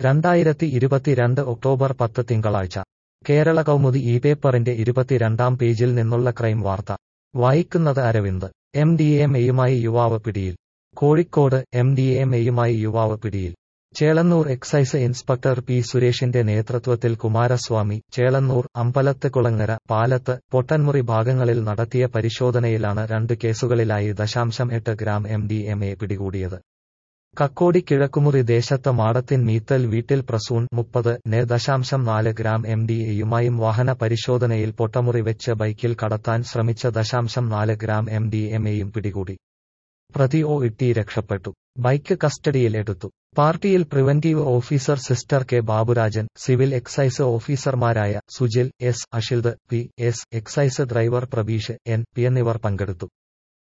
രണ്ടായിരത്തി ഇരുപത്തിരണ്ട് ഒക്ടോബർ പത്ത് തിങ്കളാഴ്ച കേരള കൗമുദി ഈ പേപ്പറിന്റെ ഇരുപത്തിരണ്ടാം പേജിൽ നിന്നുള്ള ക്രൈം വാർത്ത വായിക്കുന്നത് അരവിന്ദ് എം ഡി എം എയുമായി യുവാവ് പിടിയിൽ കോഴിക്കോട് എം ഡി എം എയുമായി യുവാവ് പിടിയിൽ ചേളന്നൂർ എക്സൈസ് ഇൻസ്പെക്ടർ പി സുരേഷിന്റെ നേതൃത്വത്തിൽ കുമാരസ്വാമി ചേളന്നൂർ അമ്പലത്ത് കുളങ്ങര പാലത്ത് പൊട്ടൻമുറി ഭാഗങ്ങളിൽ നടത്തിയ പരിശോധനയിലാണ് രണ്ട് കേസുകളിലായി ദശാംശം എട്ട് gram M D M A പിടികൂടിയത് കക്കോടി കിഴക്കുമുറി ദേശത്ത് മാടത്തിൻ മീത്തൽ വീട്ടിൽ പ്രസൂൺ മുപ്പത് നെ ദശാംശം നാല് ഗ്രാം എം ഡി എയുമായും വാഹന പരിശോധനയിൽ പൊട്ടമുറി വെച്ച് ബൈക്കിൽ കടത്താൻ ശ്രമിച്ച ദശാംശം നാല് ഗ്രാം എം ഡി എം എയും പിടികൂടി പ്രതി ഒ ഇട്ടി രക്ഷപ്പെട്ടു ബൈക്ക് കസ്റ്റഡിയിൽ എടുത്തു പാർട്ടിയിൽ preventive officer sister K Baburajan civil excise ഓഫീസർമാരായ Sujil S Ashild P S excise driver Prabeesh N P എന്നിവർ പങ്കെടുത്തു